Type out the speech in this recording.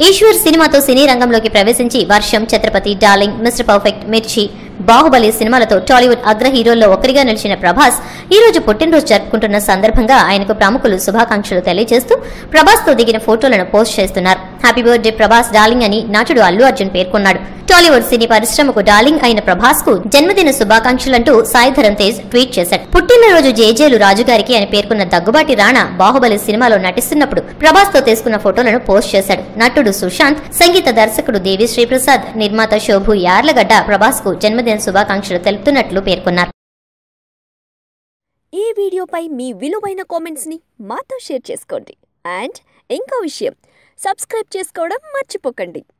ఈశ్వర్ సినిమాతో సినీ రంగంలోకి ప్రవేశించి వర్షం ఛత్రపతి డార్లింగ్ మిస్టర్ పర్ఫెక్ట్ మిర్చి బాహుబలి సినిమాలతో టాలీవుడ్ అగ్ర హీరోల్లో ఒకరిగా నిలిచిన ప్రభాస్ ఈ రోజు పుట్టినరోజు జరుపుకుంటున్న సందర్భంగా ఆయనకు ప్రముఖులు శుభాకాంక్షలు తెలియజేస్తూ ప్రభాస్ తో దిగిన ఫోటోలను పోస్ట్ చేస్తున్నారు హ్యాపీ బర్త్డే ప్రభాస్ డార్లింగ్ అని నటుడు అల్లు అర్జున్ పేర్కొన్నాడు టాలీవుడ్ సినీ పరిశ్రమకు డార్లింగ్ అయిన ప్రభాస్ కు జన్మదిన శుభాకాంక్షలంటూ సాయి ధరమ్ తేజ్ ట్వీట్ చేశాడు పుట్టినరోజు జేజేలు రాజుగారికి అని పేర్కొన్న దగ్గుబాటి రాణా బాహుబలి సినిమాలో నటిస్తున్నప్పుడు ప్రభాస్ తో తీసుకున్న ఫోటోలను పోస్ట్ చేశాడు నటుడు సుశాంత్ సంగీత దర్శకుడు దేవి శ్రీప్రసాద్ నిర్మాత శోభు యార్లగడ్డ ప్రభాస్ కు జన్మదిన శుభాకాంక్షలు తెలుపుతున్నట్లు పేర్కొన్నారు ఈ వీడియోపై మీ విలువైన కామెంట్స్ని మాతో షేర్ చేసుకోండి అండ్ ఇంకో విషయం సబ్స్క్రైబ్ చేసుకోవడం మర్చిపోకండి